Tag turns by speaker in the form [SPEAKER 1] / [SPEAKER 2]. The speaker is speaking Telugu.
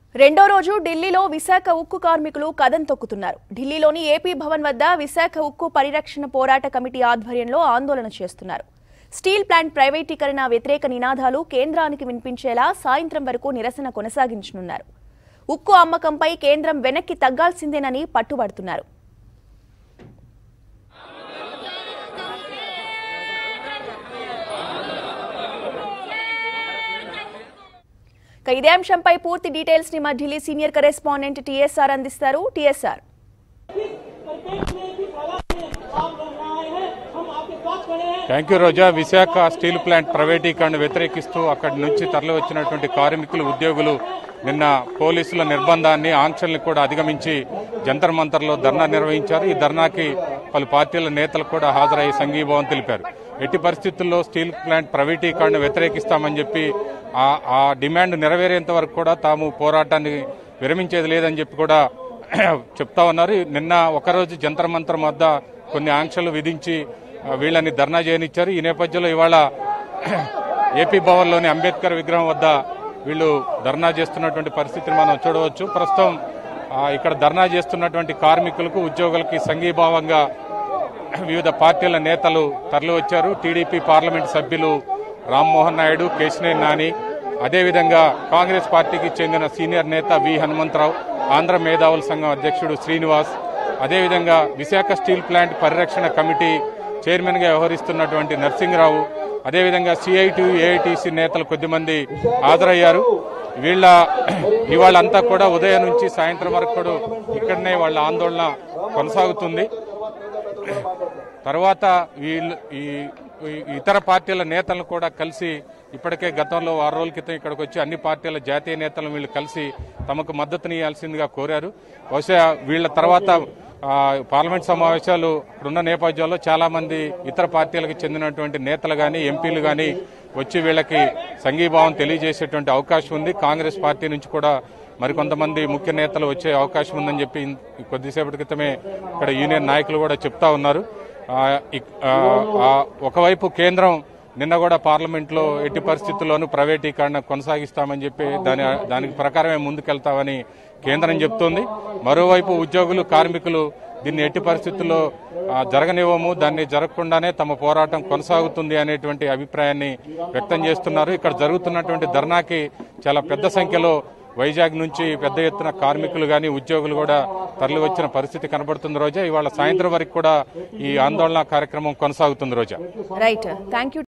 [SPEAKER 1] రెండో రోజు ఢిల్లీలో విశాఖ ఉక్కు కార్మికులు కదం తొక్కుతున్నారు ఢిల్లీలోని ఏపీ భవన్ వద్ద విశాఖ ఉక్కు పరిరక్షణ పోరాట కమిటీ ఆధ్వర్యంలో ఆందోళన చేస్తున్నారు స్టీల్ ప్లాంట్ ప్రైవేటీకరణ వ్యతిరేక నినాదాలు కేంద్రానికి వినిపించేలా సాయంత్రం వరకు నిరసన కొనసాగించనున్నారు ఉక్కు అమ్మకంపై కేంద్రం వెనక్కి తగ్గాల్సిందేనని పట్టుబడుతున్నారు ఇక ఇదే అంశంపై పూర్తి డీటెయిల్స్ ని మా ఢిల్లీ సీనియర్ కరెస్పాండెంట్ టీఎస్ఆర్ అందిస్తారు TSR
[SPEAKER 2] thank you Roja Visakha steel plant ప్రైవేటీకరణ వ్యతిరేకిస్తూ అక్కడి నుంచి తరలి వచ్చినటువంటి కార్మికులు ఉద్యోగులు నిన్న పోలీసుల నిర్బంధాన్ని ఆంక్షల్ని కూడా అధిగమించి జంతర్ మంతర్లో ధర్నా నిర్వహించారు ఈ ధర్నాకి పలు పార్టీల నేతలు కూడా హాజరై సంఘీభావం తెలిపారు ఎట్టి పరిస్థితుల్లో స్టీల్ ప్లాంట్ ప్రైవేటీకరణ వ్యతిరేకిస్తామని చెప్పి ఆ ఆ డిమాండ్ నెరవేరేంత వరకు కూడా తాము పోరాటాన్ని విరమించేది లేదని చెప్పి కూడా చెప్తా ఉన్నారు నిన్న ఒకరోజు జంతర్ మంతర్ వద్ద కొన్ని ఆంక్షలు విధించి ఆ, వీళ్ళని ధర్నా చేయనిచ్చారు ఈ నేపథ్యంలో ఇవాళ ఏపీ భవన్లోని అంబేద్కర్ విగ్రహం వద్ద వీళ్ళు ధర్నా చేస్తున్నటువంటి పరిస్థితిని మనం చూడవచ్చు ప్రస్తుతం ఆ, ఇక్కడ ధర్నా చేస్తున్నటువంటి కార్మికులకు ఉద్యోగులకి సంఘీభావంగా వివిధ పార్టీల నేతలు తరలివచ్చారు టీడీపీ పార్లమెంట్ సభ్యులు రామ్మోహన్ నాయుడు కేశినేని నాని అదేవిధంగా కాంగ్రెస్ పార్టీకి చెందిన సీనియర్ నేత వి హనుమంతరావు ఆంధ్ర మేధావుల సంఘం అధ్యక్షుడు శ్రీనివాస్ అదేవిధంగా విశాఖ స్టీల్ ప్లాంట్ పరిరక్షణ కమిటీ చైర్మన్గా వ్యవహరిస్తున్నటువంటి నర్సింగరావు అదేవిధంగా సిఐటి ఏఐటిసి నేతలు కొద్దిమంది హాజరయ్యారు వీళ్ళ ఇవాళ అంతా కూడా ఉదయం నుంచి సాయంత్రం వరకు కూడా ఇక్కడనే వాళ్ళ ఆందోళన కొనసాగుతుంది తర్వాత వీళ్ళు ఈ ఈ ఇతర పార్టీల నేతలను కూడా కలిసి ఇప్పటికే గతంలో వారం రోజుల క్రితం ఇక్కడికి వచ్చి అన్ని పార్టీల జాతీయ నేతలను వీళ్ళు కలిసి తమకు మద్దతునియాల్సిందిగా కోరారు బహుశా వీళ్ళ తర్వాత ఆ, పార్లమెంట్ సమావేశాలు ఇప్పుడున్న నేపథ్యంలో చాలా మంది ఇతర పార్టీలకు చెందినటువంటి నేతలు కానీ ఎంపీలు కానీ వచ్చి వీళ్ళకి సంఘీభావం తెలియజేసేటువంటి అవకాశం ఉంది కాంగ్రెస్ పార్టీ నుంచి కూడా మరికొంతమంది ముఖ్య నేతలు వచ్చే అవకాశం ఉందని చెప్పి ఇన్- కొద్దిసేపటి క్రితమే ఇక్కడ యూనియన్ నాయకులు కూడా చెప్తా ఉన్నారు ఆ, ఇక్- ఆ, ఆ, ఒకవైపు కేంద్రం నిన్న కూడా పార్లమెంట్లో ఎట్టి పరిస్థితుల్లోనూ ప్రైవేటీకరణ కొనసాగిస్తామని చెప్పి దాని దానికి ప్రకారమే ముందుకెళ్తామని కేంద్రం చెప్తోంది మరోవైపు ఉద్యోగులు కార్మికులు దీన్ని ఎట్టి పరిస్థితుల్లో ఆ, జరగనివ్వము దాన్ని జరగకుండానే తమ పోరాటం కొనసాగుతుంది అనేటువంటి అభిప్రాయాన్ని వ్యక్తం చేస్తున్నారు ఇక్కడ జరుగుతున్నటువంటి ధర్నాకి చాలా పెద్ద సంఖ్యలో వైజాగ్ నుంచి పెద్ద ఎత్తున కార్మికులు కానీ ఉద్యోగులు కూడా తరలి వచ్చిన పరిస్థితి కనబడుతుంది రోజా ఇవాళ సాయంత్రం వరకు కూడా ఈ ఆందోళన కార్యక్రమం కొనసాగుతుంది రోజా
[SPEAKER 1] రైట్ థ్యాంక్ యూ